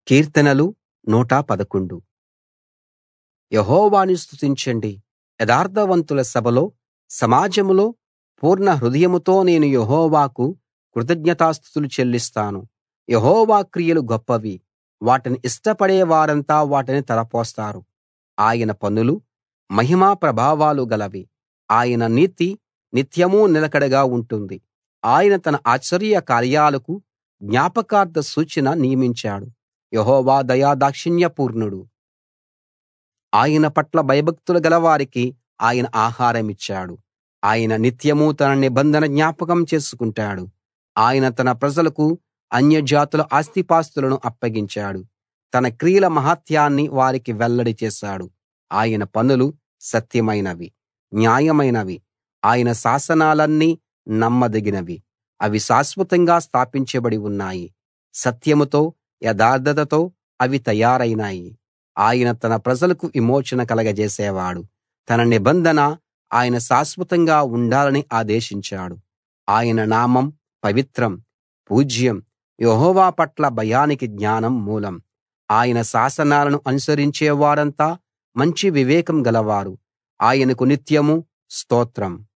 కీర్తనలు 111 యెహోవాను స్తుతించండి యథార్థవంతుల సభలో సమాజంలో పూర్ణ హృదయంతో నేను యెహోవాకు కృతజ్ఞతాస్తుతులు చెల్లిస్తాను యెహోవా క్రియలు గొప్పవి వాటిని ఇష్టపడే వారంతా వాటిని తలపోస్తారు ఆయన పనులు మహిమా ప్రభావాలు గలవి ఆయన నీతి నిత్యమూ నిలకడగా ఉంటుంది ఆయన తన ఆశ్చర్య కార్యాలకు జ్ఞాపకార్థ సూచన నియమించాడు యెహోవా దయా దాక్షిణ్యపూర్ణుడు ఆయన పట్ల భయభక్తులు గలవారికి ఆయన ఆహారమిచ్చాడు ఆయన నిత్యమూ తన నిబంధన జ్ఞాపకం చేసుకుంటాడు ఆయన తన ప్రజలకు అన్యజాతుల ఆస్తిపాస్తులను అప్పగించాడు తన క్రియల మహాత్మ్యాన్ని వారికి వెల్లడి చేశాడు ఆయన పనులు సత్యమైనవి న్యాయమైనవి ఆయన శాసనాలన్నీ నమ్మదగినవి అవి శాశ్వతంగా స్థాపించబడి ఉన్నాయి సత్యంతో యథార్థతతో అవి తయారైనాయి ఆయన తన ప్రజలకు విమోచన కలగజేసేవాడు తన నిబంధన ఆయన శాశ్వతంగా ఉండాలని ఆదేశించాడు ఆయన నామం పవిత్రం పూజ్యం యెహోవా పట్ల భయానికి జ్ఞానం మూలం ఆయన శాసనాలను అనుసరించే వారంతా మంచి వివేకం గలవారు ఆయనకు నిత్యము స్తోత్రం